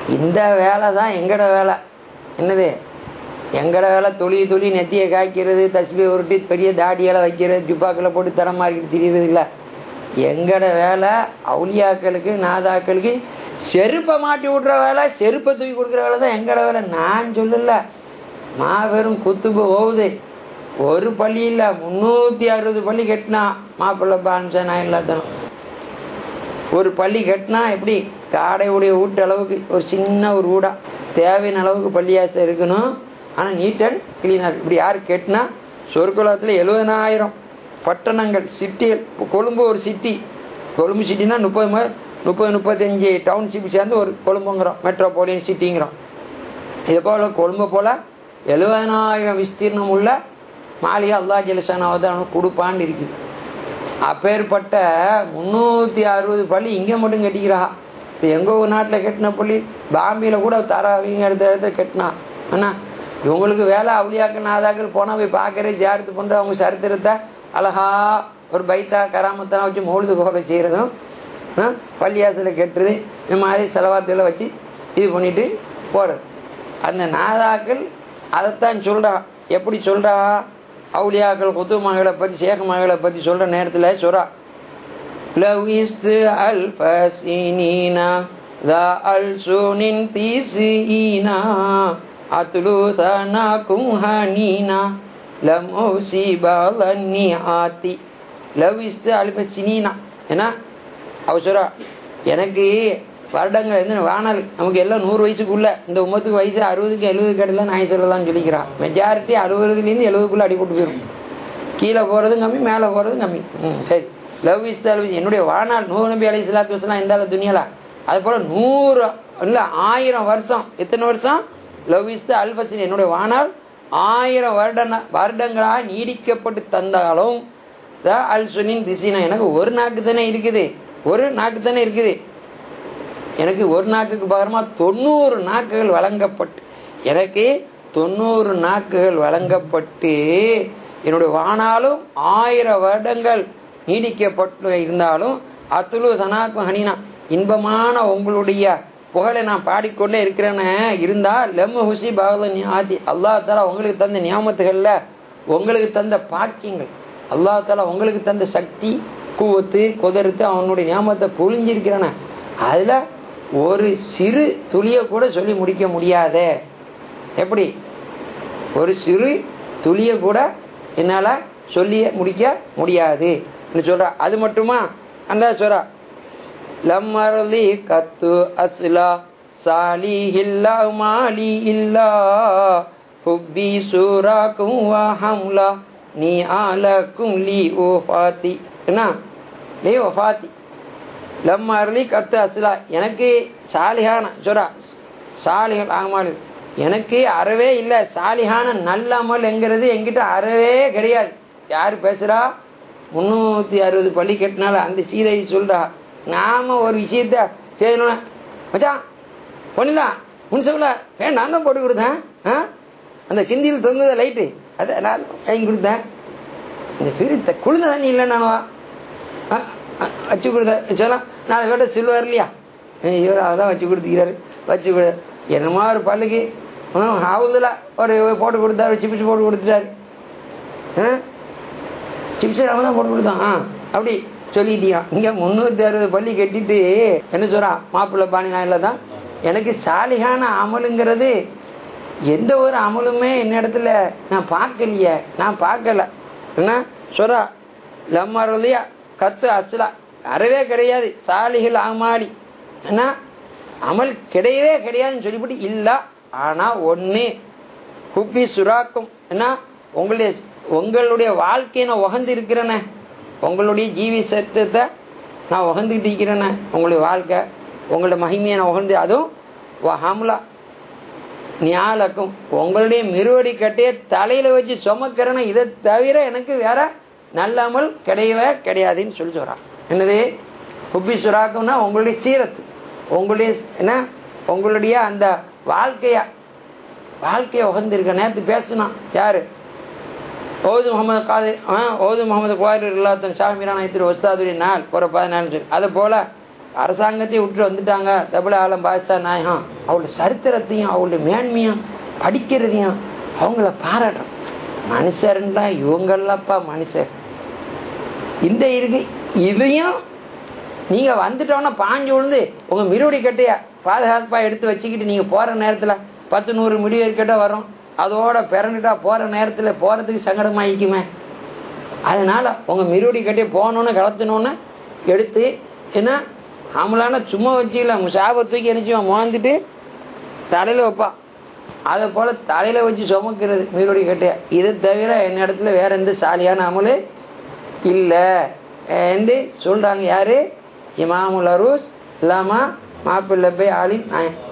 இந்த வேலை தான் எங்கட வேலை என்னது எங்கட வேலை தொழி தொழி நெத்தியை காய்க்கிறது தஸ்பியை உருட்டி பெரிய தாடியெல்லாம் வைக்கிறது ஜுப்பாக்களை போட்டு தரம் மாறிக்கிட்டு திரியிறது இல்லை எங்கட வேலை அவுலியாக்களுக்கு நாதாக்களுக்கு செருப்பை மாட்டி விட்ற வேலை செருப்பை தூக்கி கொடுக்குற வேலை தான் எங்கட வேலை நான் சொல்லல மாபெரும் குத்துபு ஓவுது ஒரு பள்ளி இல்லை முந்நூற்றி அறுபது பள்ளி கட்டினா மாப்பிள்ளை பான்சா நான் எல்லாத்தனும் ஒரு பள்ளி கட்டினா எப்படி காடையுடைய வீட்டு அளவுக்கு ஒரு சின்ன ஒரு வீடா தேவையான அளவுக்கு பள்ளியாசம் இருக்கணும் ஆனால் நீட் அண்ட் கிளீனாக இப்படி யார் கட்டினா சொற்குலத்தில் எழுபதனாயிரம் பட்டணங்கள் சிட்டிகள் இப்போ கொழும்பு ஒரு சிட்டி கொழும்பு சிட்டினா முப்பது ம- முப்பது முப்பத்தஞ்சு டவுன்ஷிப் சேர்ந்து ஒரு கொழும்புங்கிறோம் மெட்ரோபாலியன் சிட்டிங்கிறோம் இது போல கொழும்பு போல எழுபதனாயிரம் விஸ்தீர்ணம் உள்ள மாளிகை அல்லா ஜெலசானாவது அவனுக்கு கொடுப்பான்னு இருக்குது அப்பேற்பட்ட முந்நூற்றி அறுபது பள்ளி இங்கே மட்டும் கட்டிக்கிறா இப்போ எங்கள் ஊர் நாட்டில் கட்டின பள்ளி பாம்பேயில் கூட தராவிங்க எடுத்த இடத்துல கட்டினா அண்ணா இவங்களுக்கு வேலை அவுளியாக்கள் நாதாக்கள் போனால் போய் பார்க்கறது ஜாரத்து பண்ணுறது அவங்க சரித்திரத்தை அழகா ஒரு பைத்தா கராமத்தெல்லாம் வச்சு மொழுது கோலை செய்கிறதும் பள்ளியாசில் கட்டுறது இந்த மாதிரி செலவாத்துல வச்சு இது பண்ணிட்டு போகிறது அந்த நாதாக்கள் அதைத்தான் சொல்றா எப்படி சொல்றா அவுலியாக்கள் குத்து மகளை பற்றி சேக மகளை பற்றி சொல்ற நேரத்தில் சொல்றா لو ألف سنين ذا ألسن تسعين أتلو ثناكم هنينا لم أصيب ظنياتي لو ألف سنين ஏன்னா அவ சொல்றா எனக்கு வருடங்கள் வந்து வானல் நமக்கு எல்லாம் நூறு வயசுக்குள்ள இந்த உமத்துக்கு வயசு அறுபதுக்கு எழுபது கடையில் நான் சொல்லலாம்னு சொல்லிக்கிறான் மெஜாரிட்டி அறுபதுலேருந்து எழுபதுக்குள்ள அடிபட்டு போயிடும் கீழே போகிறதும் கம்மி மேலே போகிறதும் கம்மி ம் சரி லவ் இஸ் தலவு என்னுடைய வாழ்நாள் நூறு நபி அலி சலாத்து வசலாம் எந்த துணியலா அது போல் நூறு இல்லை ஆயிரம் வருஷம் எத்தனை வருஷம் லவ் இஸ் த அல்பசின் என்னுடைய வாழ்நாள் ஆயிரம் வருட வருடங்களாக நீடிக்கப்பட்டு தந்தாலும் த அல் சுனின் திசினா எனக்கு ஒரு நாக்கு தானே இருக்குது ஒரு நாக்கு தானே இருக்குது எனக்கு ஒரு நாக்குக்கு பகரமா தொண்ணூறு நாக்குகள் வழங்கப்பட்டு எனக்கு தொண்ணூறு நாக்குகள் வழங்கப்பட்டு என்னுடைய வானாலும் ஆயிரம் வருடங்கள் நீடிக்கப்பட்டு இருந்தாலும் அத்துலு சனாக்கும் ஹனினா இன்பமான உங்களுடைய புகழை நான் பாடிக்கொண்டே இருக்கிறேன்னு இருந்தா லெம்ம ஹுசி பாகல ஆதி அல்லா தாலா உங்களுக்கு தந்த நியாமத்துகள்ல உங்களுக்கு தந்த பாக்கியங்கள் அல்லா தாலா உங்களுக்கு தந்த சக்தி கூவத்து குதறுத்து அவனுடைய நியாமத்தை புரிஞ்சிருக்கிறான அதுல ஒரு சிறு துளிய கூட சொல்லி முடிக்க முடியாதே எப்படி ஒரு சிறு துளிய கூட என்னால சொல்லி முடிக்க முடியாது சொல்ற அது மட்டுமா அந்த சொல்றா லம்மரலி கத்து அஸ்லா சாலி இல்லா மாலி இல்லா ஹுப்பி சூராக்கும் வஹம்லா நீ ஆலக்கும் லி ஓ ஃபாத்தி என்ன லீ ஓ ஃபாத்தி லம்ம அருளி கத்து அஸ்லா எனக்கு சாலிகான சொல்றா சாலிகள் ஆமாலு எனக்கு அறவே இல்லை சாலிகான நல்ல அமல் என்கிறது என்கிட்ட அறவே கிடையாது யார் பேசுறா முந்நூற்றி அறுபது பள்ளி கட்டினால அந்த சீதை சொல்றா நாம ஒரு விஷயத்த செய்யணும் மச்சான் பொண்ணுலாம் முன்சபில் ஃபேன் நான் தான் போட்டு கொடுத்தேன் ஆ அந்த கிந்தியில் தொங்குத லைட்டு அதை நான் வாங்கி கொடுத்தேன் இந்த ஃபிரித்த குளிர்ந்த தண்ணி இல்லை நானுவா வச்சு கொடுத்த சொல்லலாம் நாலு பேர்ட்ட சில்வர் இல்லையா இவர் அதான் வச்சு கொடுத்துக்கிறாரு வச்சு கொடு என்னமோ ஒரு பல்லுக்கு ஹவுதில் ஒரு போட்டு கொடுத்தாரு சிப்ஸ் போட்டு கொடுத்துட்டாரு சிப்ஸ் அவன் தான் போட்டு கொடுத்தான் ஆ அப்படி சொல்லிட்டியா இங்கே முந்நூற்றி அறுபது பள்ளி கட்டிட்டு என்ன சொல்கிறான் மாப்பிள்ளை பாணி நாயில் தான் எனக்கு சாலிகான அமலுங்கிறது எந்த ஒரு அமலுமே என்ன இடத்துல நான் பார்க்கலையே நான் பார்க்கல என்ன சொல்றா லம்மரலியா கத்து அஸ்லா அறவே கிடையாது சாலிகள் அமாலி என்ன அமல் கிடையவே கிடையாதுன்னு சொல்லிவிட்டு இல்லை ஆனால் ஒன்று குப்பி சுறாக்கும் என்ன உங்களுடைய உங்களுடைய வாழ்க்கையை நான் உகந்து இருக்கிறேனே உங்களுடைய ஜீவி சத்தத்தை நான் உகந்துக்கிட்டு இருக்கிறேனே உங்களுடைய வாழ்க்கை உங்களுடைய மகிமையை நான் உகந்து அதுவும் ஹம்லா ஞாலக்கும் உங்களுடைய மிருவடி கட்டையை தலையில வச்சு சுமக்கிறேன்னா இதை தவிர எனக்கு வேற நல்லாமல் கிடையவே கிடையாதுன்னு சொல்லி சொல்றான் என்னது குப்பி சுறாக்கும்னா உங்களுடைய சீரத்து உங்களுடைய என்ன உங்களுடைய அந்த வாழ்க்கைய வாழ்க்கையை உகந்திருக்க நேற்று பேசினான் யாரு ஓது முகமது காதிர் ஓது முகமது குவாரி இல்லாத்தன் ஷாமிரான் திரு ஒஸ்தாதுரி நாள் ஒரு பதினாலு சொல்லி அதை போல அரசாங்கத்தை விட்டு வந்துட்டாங்க தபுல ஆலம் பாஷா நாயகம் அவளுடைய சரித்திரத்தையும் அவளுடைய மேன்மையும் படிக்கிறதையும் அவங்கள பாராட்டுறோம் மனுஷர்ன்றா இவங்கெல்லாம்ப்பா மனுஷர் இந்த இருக்கு இதையும் நீங்க வந்துட்டோன்னா பாஞ்சு விழுந்து உங்க மிருடி கட்டைய பாதுகாப்பா எடுத்து வச்சுக்கிட்டு நீங்க போற நேரத்துல பத்து நூறு மிடியர் கிட்ட வரும் அதோட பிறந்துட்டா போற நேரத்துல போறதுக்கு சங்கடமாயிக்குமே அதனால உங்க மிருடி கட்டி போகணுன்னு கலத்தணுன்னு எடுத்து ஏன்னா அவங்களான சும்மா வச்சுக்கல அவங்க சாப தூக்கி நினைச்சுவான் மோந்துட்டு தலையில வைப்பான் அதை போல தலையில வச்சு சுமக்கிறது மீறுடி கட்டையா இதை தவிர என் இடத்துல வேற எந்த சாலியான அமலு இல்லை என்று சொல்றாங்க யாரு இமாமுல் அரூஸ் இல்லாமா மாப்பிள்ளை போய் ஆலிம் நாயன்